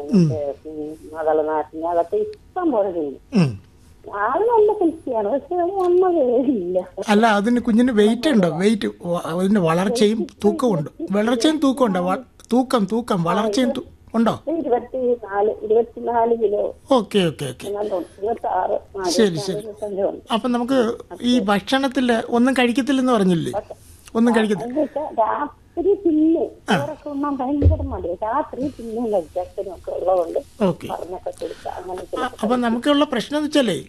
മകളനാട്ടിന് അതൊക്കെ ഇഷ്ടം പോലെ ചെയ്യും ഉം. ആള് നല്ല ഹെൽത്തിയാണ് പക്ഷെ അമ്മ വേറില്ല അല്ല അതിന് കുഞ്ഞിന് വെയിറ്റ് ഉണ്ടോ വെയിറ്റ് അതിന് വളർച്ചയും തൂക്കവും ഉണ്ട് വളർച്ചയും തൂക്കം ഉണ്ടോ വ- തൂക്കം തൂക്കം വളർച്ചയും തൂ- ഉണ്ടോ ഇരുപത്തി നാല് ഇരുപത്തിനാല് കിലോ ഓക്കെ ഓക്കെ ഓക്കെ എങ്ങാണ്ട് ഇരുപത്തി ആറ് ശരി ശരി ഇരുപത്തഞ്ചുണ്ട് അപ്പം നമുക്ക് ഈ ഭക്ഷണത്തിൽ ഒന്നും കഴിക്കത്തില്ലെന്ന് പറഞ്ഞില്ലേ ഒന്നും കഴിക്കത്തില്ല എന്ന് വെച്ചാൽ രാത്രി തിന്ന് ചോറൊക്കെ ഉണ്ണാൻ ഭയങ്കര മടിയാണ് രാത്രി തിന്നും കഴിച്ചനും ഒക്കെ ഉള്ളതുകൊണ്ട് ഓക്കെ പറഞ്ഞൊക്കെ കൊടുക്കുക അങ്ങനെ ചില അപ്പം നമുക്കുള്ള പ്രശ്നം എന്ന് വെച്ചാലേ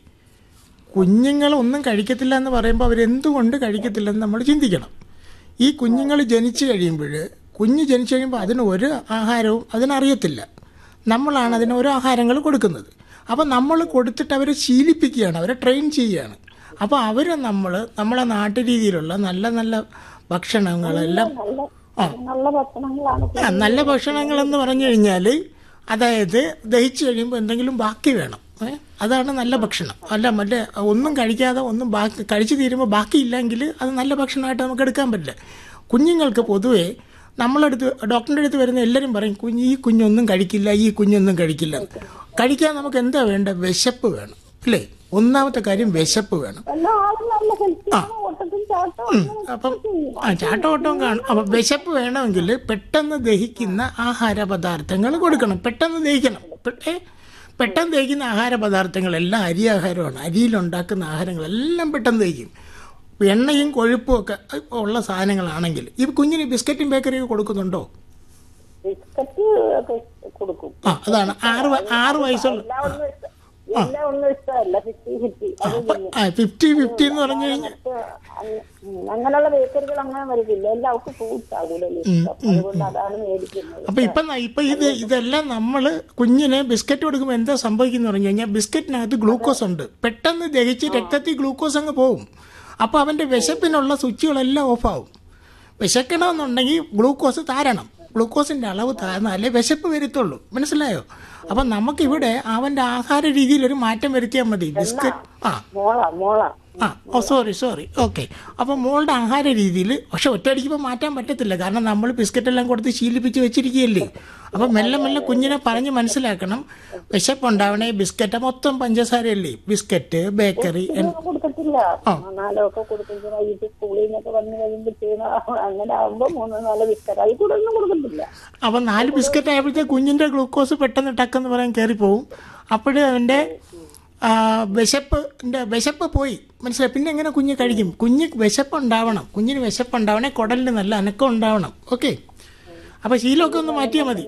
കുഞ്ഞുങ്ങൾ ഒന്നും കഴിക്കത്തില്ല എന്ന് പറയുമ്പോൾ അവരെന്തുകൊണ്ട് കഴിക്കത്തില്ലെന്ന് നമ്മൾ ചിന്തിക്കണം ഈ കുഞ്ഞുങ്ങൾ ജനിച്ചു കഴിയുമ്പോൾ കുഞ്ഞ് ജനിച്ചു കഴിയുമ്പോൾ അതിന് ഒരു ആഹാരവും അതിനറിയത്തില്ല നമ്മളാണ് അതിന് ഓരോ ആഹാരങ്ങൾ കൊടുക്കുന്നത് അപ്പോൾ നമ്മൾ കൊടുത്തിട്ട് അവരെ ശീലിപ്പിക്കുകയാണ് അവരെ ട്രെയിൻ ചെയ്യുകയാണ് അപ്പോൾ അവരെ നമ്മൾ നമ്മളെ നാട്ടു രീതിയിലുള്ള നല്ല നല്ല ഭക്ഷണങ്ങളെല്ലാം നല്ല നല്ല ഭക്ഷണങ്ങളാണ് ആ, നല്ല ഭക്ഷണങ്ങൾ എന്ന് പറഞ്ഞു കഴിഞ്ഞാൽ അതായത് ദഹിച്ചു കഴിയുമ്പോൾ എന്തെങ്കിലും ബാക്കി വേണം ഏ? അതാണ് നല്ല ഭക്ഷണം അല്ല മറ്റേ ഒന്നും കഴിക്കാതെ ഒന്നും ബാക്കി കഴിച്ചു തീരുമ്പോൾ ബാക്കിയില്ലെങ്കിൽ അത് നല്ല ഭക്ഷണമായിട്ട് നമുക്ക് എടുക്കാൻ പറ്റില്ല കുഞ്ഞുങ്ങൾക്ക് പൊതുവേ നമ്മളടുത്ത് ഡോക്ടറിൻ്റെ അടുത്ത് വരുന്ന എല്ലാവരും പറയും കുഞ്ഞ് ഈ കുഞ്ഞൊന്നും കഴിക്കില്ല ഈ കുഞ്ഞൊന്നും കഴിക്കില്ല എന്ന്. കഴിക്കാൻ നമുക്ക് എന്താ വേണ്ട വിശപ്പ് വേണം അല്ലേ ഒന്നാമത്തെ കാര്യം വിശപ്പ് വേണം എല്ലാ ആളും നല്ല ഹെൽത്തിയാണ് ഓട്ടത്തിൽ ചാട്ടം അപ്പം ആ ചാട്ടോട്ടവും കാണും അപ്പം വിശപ്പ് വേണമെങ്കിൽ പെട്ടെന്ന് ദഹിക്കുന്ന ആഹാര പദാർത്ഥങ്ങൾ കൊടുക്കണം പെട്ടെന്ന് ദഹിക്കണം പെ- ഏ, പെട്ടെന്ന് ദഹിക്കുന്ന ആഹാര പദാർത്ഥങ്ങളെല്ലാം അരി ആഹാരമാണ് അരിയിലുണ്ടാക്കുന്ന ആഹാരങ്ങളെല്ലാം പെട്ടെന്ന് ദഹിക്കും എണ്ണയും കൊഴുപ്പും ഒക്കെ ഉള്ള സാധനങ്ങളാണെങ്കിൽ ഈ കുഞ്ഞിന് ബിസ്ക്കറ്റും ബേക്കറിയും കൊടുക്കുന്നുണ്ടോ ബിസ്ക്കറ്റ് ഒക്കെ കൊടുക്കും ആ അതാണ് ആറ് വ- ആറ് വയസ്സുള്ള എല്ലാം ഒന്നും ഇഷ്ട- എല്ലാം ഒന്നും ഇഷ്ടമല്ല ഫിഫ്റ്റി ഫിഫ്റ്റി അത് ചെയ്യും ആ ഫിഫ്റ്റി ഫിഫ്റ്റി എന്ന് പറഞ്ഞു കഴിഞ്ഞാൽ പക്ഷെ അങ്ങ- ഉം, അങ്ങനെയുള്ള ബേക്കറികൾ അങ്ങനെ വരത്തില്ല എല്ലാവർക്കും ഫ്രൂട്ട്സ് ആകൂലല്ലോ ഇഷ്ടം അതുകൊണ്ട് അതാണ് മേടിക്കുന്നത് അപ്പൊ ഇപ്പൊ ന- ഇപ്പൊ ഇത് ഇതെല്ലാം നമ്മൾ കുഞ്ഞിന് ബിസ്ക്കറ്റ് കൊടുക്കുമ്പോൾ എന്താ സംഭവിക്കുന്നു പറഞ്ഞു കഴിഞ്ഞാൽ ബിസ്ക്കറ്റിനകത്ത് ഗ്ലൂക്കോസ് ഉണ്ട് പെട്ടെന്ന് ദഹിച്ച് രക്തത്തിൽ ഗ്ലൂക്കോസ് അങ്ങ് പോകും അപ്പൊ അവന്റെ വിശപ്പിനുള്ള സ്വിച്ചുകളെല്ലാം ഓഫാവും വിശക്കണമെന്നുണ്ടെങ്കിൽ ഗ്ലൂക്കോസ് താരണം ഗ്ലൂക്കോസിന്റെ അളവ് താഴ്ന്നാലേ വിശപ്പ് വരുത്തുള്ളൂ മനസ്സിലായോ അപ്പൊ നമുക്കിവിടെ അവന്റെ ആഹാര രീതിയിൽ ഒരു മാറ്റം വരുത്തിയാൽ മതി ബിസ്ക്കറ്റ് ആ മോള മോള ആ ഓ സോറി സോറി ഓക്കെ അപ്പോൾ മോളുടെ ആഹാര രീതിയിൽ പക്ഷെ ഒറ്റയടിക്കുമ്പോൾ മാറ്റാൻ പറ്റത്തില്ല കാരണം നമ്മൾ ബിസ്ക്കറ്റ് എല്ലാം കൊടുത്ത് ശീലിപ്പിച്ച് വെച്ചിരിക്കുകയല്ലേ അപ്പം മെല്ലെ മെല്ലെ കുഞ്ഞിനെ പറഞ്ഞ് മനസ്സിലാക്കണം വിശപ്പുണ്ടാവണേ ബിസ്ക്കറ്റ് മൊത്തം പഞ്ചസാരയല്ലേ ബിസ്ക്കറ്റ് ബേക്കറി എൻ- ഒന്നും കൊടുക്കത്തില്ല നാലോ ഒക്കെ കൊടുത്തിട്ട് വൈകിട്ട് സ്കൂളിൽ നിന്നൊക്കെ വന്ന് കഴിയുമ്പോൾ ചെയ്യുന്ന അങ്ങനെ ആകുമ്പോ മൂന്നോ നാലോ ബിസ്ക്കറ്റ് അതിൽ കൂടെ ഒന്നും കൊടുക്കത്തില്ല അപ്പം നാല് ബിസ്ക്കറ്റ് ആയപ്പോഴത്തേക്ക് കുഞ്ഞിൻ്റെ ഗ്ലൂക്കോസ് പെട്ടെന്ന് ടക്കെന്ന് പറയാൻ കയറിപ്പോവും അപ്പോഴും അവൻ്റെ ആ, വിശപ്പിൻ്റെ വിശപ്പ് പോയി മനസ്സിലായി പിന്നെ എങ്ങനെ കുഞ്ഞ് കഴിക്കും കുഞ്ഞ് വിശപ്പ് ഉണ്ടാവണം കുഞ്ഞിന് വിശപ്പ് ഉണ്ടാവണേ കുടലിന് നല്ല അനക്കം ഉണ്ടാവണം ഓക്കെ അപ്പോൾ ശീലമൊക്കെ ഒന്ന് മാറ്റിയാൽ മതി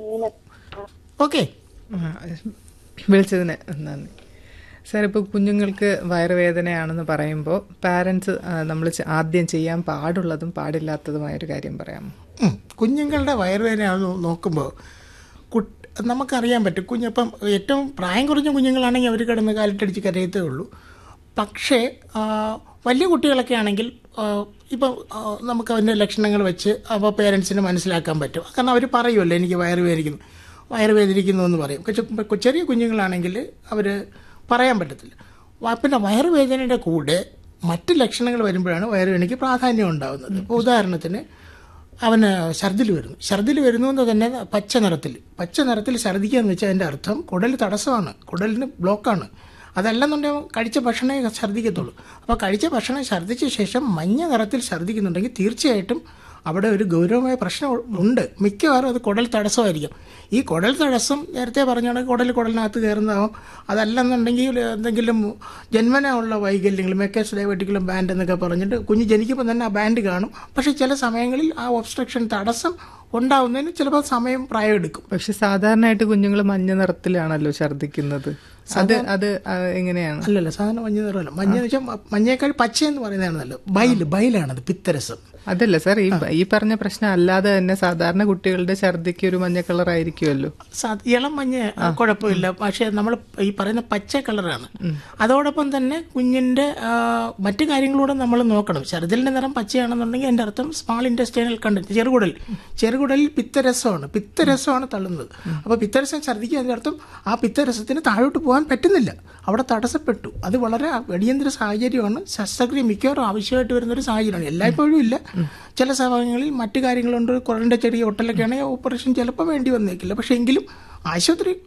ഓക്കെ ആ, വിളിച്ചതിന് നന്ദി സാർ ഇപ്പോൾ കുഞ്ഞുങ്ങൾക്ക് വയറുവേദനയാണെന്ന് പറയുമ്പോൾ പാരൻസ് നമ്മൾ ആദ്യം ചെയ്യാൻ പാടുള്ളതും പാടില്ലാത്തതുമായ ഒരു കാര്യം പറയാമോ ഉം. കുഞ്ഞുങ്ങളുടെ വയറുവേദന നോക്കുമ്പോൾ കുട്ട് നമുക്കറിയാൻ പറ്റും കുഞ്ഞപ്പം ഏറ്റവും പ്രായം കുറഞ്ഞ കുഞ്ഞുങ്ങളാണെങ്കിൽ അവർ കിടന്ന് കാലിട്ടടിച്ച് കരയത്തേ ഉള്ളൂ പക്ഷേ ആ, വലിയ കുട്ടികളൊക്കെ ആണെങ്കിൽ ആ, ഇപ്പം ആ, നമുക്ക് അതിൻ്റെ ലക്ഷണങ്ങൾ വെച്ച് അപ്പോൾ പേരൻസിന് മനസ്സിലാക്കാൻ പറ്റും കാരണം അവർ പറയുമല്ലോ എനിക്ക് വയറ് വേദനിക്കുന്നു വയറ് വേദനിക്കുന്നു എന്ന് പറയും പക്ഷെ ഇപ്പം ചെറിയ കുഞ്ഞുങ്ങളാണെങ്കിൽ അവർ പറയാൻ പറ്റത്തില്ല വ- പിന്നെ വയറുവേദനയുടെ കൂടെ മറ്റ് ലക്ഷണങ്ങൾ വരുമ്പോഴാണ് വയറുവേദനയ്ക്ക് പ്രാധാന്യം ഉണ്ടാകുന്നത് ഇപ്പോൾ ഉദാഹരണത്തിന് അവന് ഛർദിൽ വരുന്നു ഛർദിൽ വരുന്നു എന്ന് തന്നെ പച്ച നിറത്തിൽ പച്ച നിറത്തിൽ ഛർദിക്കുക എന്ന് വെച്ചാൽ അതിൻ്റെ അർത്ഥം കുടൽ തടസ്സമാണ് കുടലിന് ബ്ലോക്കാണ് അതല്ലെന്നുണ്ടെങ്കിൽ അവൻ കഴിച്ച ഭക്ഷണമേ ഛർദ്ദിക്കത്തുള്ളൂ അപ്പോൾ കഴിച്ച ഭക്ഷണം ഛർദ്ദിച്ച ശേഷം മഞ്ഞ നിറത്തിൽ ഛർദ്ദിക്കുന്നുണ്ടെങ്കിൽ തീർച്ചയായിട്ടും അവിടെ ഒരു ഗൗരവമായ പ്രശ്നം ഉണ്ട് മിക്കവാറും അത് കുടൽ തടസ്സമായിരിക്കും ഈ കുടൽ തടസ്സം നേരത്തെ പറഞ്ഞാണ് കുടൽ കുടലിനകത്ത് കയറുന്നതാവും അതല്ലെന്നുണ്ടെങ്കിൽ എന്തെങ്കിലും ജന്മന ഉള്ള വൈകല്യങ്ങൾ മെക്കേസ് ഡയബറ്റിക്കലും ബാൻഡ് എന്നൊക്കെ പറഞ്ഞിട്ട് കുഞ്ഞ് ജനിക്കുമ്പോൾ തന്നെ ആ ബാൻഡ് കാണും പക്ഷേ ചില സമയങ്ങളിൽ ആ ഒബ്സ്ട്രക്ഷൻ തടസ്സം ഉണ്ടാവുന്നതിന് ചിലപ്പോൾ സമയം പ്രായം എടുക്കും പക്ഷെ സാധാരണയായിട്ട് കുഞ്ഞുങ്ങൾ മഞ്ഞ നിറത്തിലാണല്ലോ ഛർദ്ദിക്കുന്നത് അത് അത് ആ, എങ്ങനെയാണ് അല്ലല്ല സാധാരണ മഞ്ഞ നിറമല്ല മഞ്ഞ എന്ന് വെച്ചാൽ മഞ്ഞയേക്കാൾ പച്ച എന്ന് പറയുന്നതാണ് നല്ലത് ബൈൽ ബൈലാണത് പിത്തരസം അതല്ല സാർ ഈ ഈ പറഞ്ഞ പ്രശ്നം അല്ലാതെ തന്നെ സാധാരണ കുട്ടികളുടെ ഛർദ്ദിക്ക് ഒരു മഞ്ഞ കളർ ആയിരിക്കുമല്ലോ സാ- ഇളം മഞ്ഞ കുഴപ്പമില്ല പക്ഷേ നമ്മൾ ഈ പറയുന്ന പച്ച കളറാണ് അതോടൊപ്പം തന്നെ കുഞ്ഞിന്റെ ആ, മറ്റു കാര്യങ്ങളൂടെ നമ്മൾ നോക്കണം ഛർദിലിന്റെ നിറം പച്ചയാണെന്നുണ്ടെങ്കിൽ എൻ്റെ അർത്ഥം സ്മാൾ ഇൻഡസ്ട്രിയൽ കണ്ടന്റ് ചെറുകുടൽ ചെറുകുടലിൽ പിത്തരസമാണ് പിത്തരസമാണ് തള്ളുന്നത് അപ്പോൾ പിത്തരസം ഛർദിക്കുക അതിൻ്റെ അർത്ഥം ആ പിത്തരസത്തിന് താഴോട്ട് പോകാൻ പറ്റുന്നില്ല അവിടെ തടസ്സപ്പെട്ടു അത് വളരെ അടിയന്തര സാഹചര്യമാണ് ശസ്ത്രക്രിയ മിക്കവാറും ആവശ്യമായിട്ട് വരുന്ന ഒരു സാഹചര്യമാണ് എല്ലായ്പ്പോഴും ഇല്ല ചില സമയങ്ങളിൽ മറ്റു കാര്യങ്ങളുണ്ട് കുരണ്ട ചെറിയ ഒട്ടലൊക്കെ ആണെങ്കിൽ ഓപ്പറേഷൻ ചിലപ്പോൾ വേണ്ടി വന്നേക്കില്ല പക്ഷേ എങ്കിലും ആശുപത്രി